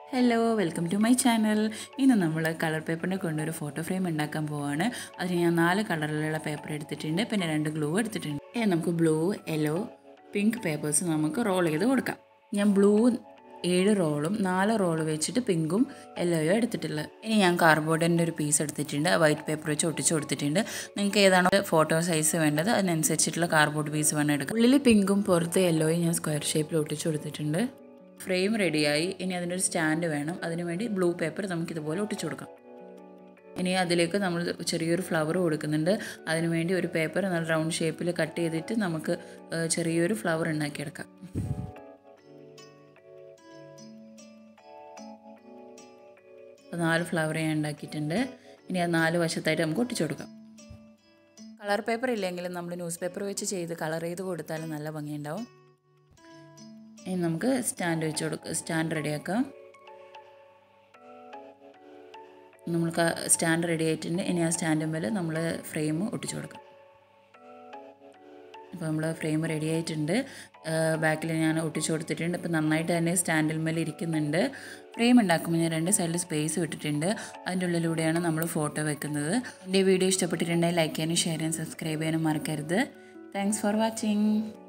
hello welcome to my channel ഇന്ന് നമ്മൾ colour പേപ്പറിനെ കൊണ്ടൊരു ഫോട്ടോ ഫ്രെയിം ഉണ്ടാക്കാൻ പോവാണ് അതിന് ഞാൻ നാല് കളറിലുള്ള പേപ്പർ എടുത്തിട്ടുണ്ട് പിന്നെ രണ്ട് ഗ്ലൂ എടുത്തിട്ടുണ്ട് ഇനി നമുക്ക് ബ്ലൂ യെല്ലോ പിങ്ക് പേപ്പേഴ്സ് നമുക്ക് റോൾ ചെയ്ത് കൊടുക്കാം ഞാൻ ബ്ലൂ ഏഴ് റോളും നാല് റോൾ വെച്ചിട്ട് പിങ്കും യെല്ലോയും എടുത്തിട്ടുള്ളത് ഇനി ഞാൻ കാർഡ്ബോർഡിൻ്റെ ഒരു പീസ് എടുത്തിട്ടുണ്ട് വൈറ്റ് പേപ്പർ വെച്ച് ഒട്ടിച്ച് കൊടുത്തിട്ടുണ്ട് നിങ്ങൾക്ക് ഏതാണോ ഫോട്ടോ സൈസ് വേണ്ടത് അതിനനുസരിച്ചിട്ടുള്ള കാർഡ്ബോർഡ് പീസ് വേണം എടുക്കാം ഉള്ളിൽ പിങ്കും പുറത്ത് യെല്ലോയും ഞാൻ സ്ക്വയർ ഷേപ്പിൽ ഒട്ടിച്ച് കൊടുത്തിട്ടുണ്ട് ഫ്രെയിം റെഡിയായി ഇനി അതിനൊരു സ്റ്റാൻഡ് വേണം അതിനുവേണ്ടി ബ്ലൂ പേപ്പർ നമുക്കിതുപോലെ ഒട്ടിച്ചു കൊടുക്കാം ഇനി അതിലേക്ക് നമ്മൾ ചെറിയൊരു ഫ്ലവർ കൊടുക്കുന്നുണ്ട് അതിനുവേണ്ടി ഒരു പേപ്പർ നല്ല റൗണ്ട് ഷേപ്പിൽ കട്ട് ചെയ്തിട്ട് നമുക്ക് ഏഹ്, ചെറിയൊരു ഫ്ലവർ ഉണ്ടാക്കിയെടുക്കാം അപ്പോൾ നാല് ഫ്ലവർ ഞാൻ ഉണ്ടാക്കിയിട്ടുണ്ട് ഇനി അത് നാല് വശത്തായിട്ട് നമുക്ക് ഒട്ടിച്ചു കൊടുക്കാം കളർ പേപ്പർ ഇല്ലെങ്കിലും നമ്മൾ ന്യൂസ് പേപ്പർ വെച്ച് ചെയ്ത് കളർ ചെയ്ത് കൊടുത്താലും നല്ല ഭംഗിയുണ്ടാവും ഇനി നമുക്ക് സ്റ്റാൻഡ് വെച്ച് കൊടുക്കുക സ്റ്റാൻഡ് റെഡിയാക്കാം നമ്മൾക്ക് സ്റ്റാൻഡ് റെഡി ആയിട്ടുണ്ട് ഇനി ആ സ്റ്റാൻഡ് മേൽ നമ്മൾ ഫ്രെയിം ഒട്ടിച്ചു കൊടുക്കാം അപ്പോൾ നമ്മൾ ഫ്രെയിം റെഡി ആയിട്ടുണ്ട് ബാക്കിൽ ഞാൻ ഒട്ടിച്ചു കൊടുത്തിട്ടുണ്ട് ഇപ്പോൾ നന്നായിട്ട് തന്നെ സ്റ്റാൻഡിൽ മേൽ ഇരിക്കുന്നുണ്ട് ഫ്രെയിം ഉണ്ടാക്കുമ്പോൾ ഞാൻ രണ്ട് സൈഡിൽ സ്പേസ് വിട്ടിട്ടുണ്ട് അതിൻ്റെ ഉള്ളിലൂടെയാണ് നമ്മൾ ഫോട്ടോ വെക്കുന്നത് എൻ്റെ വീഡിയോ ഇഷ്ടപ്പെട്ടിട്ടുണ്ടെങ്കിൽ ലൈക്ക് ചെയ്യാനും ഷെയർ ചെയ്യാനും സബ്സ്ക്രൈബ് ചെയ്യാനും മറക്കരുത് താങ്ക്സ് ഫോർ വാച്ചിങ്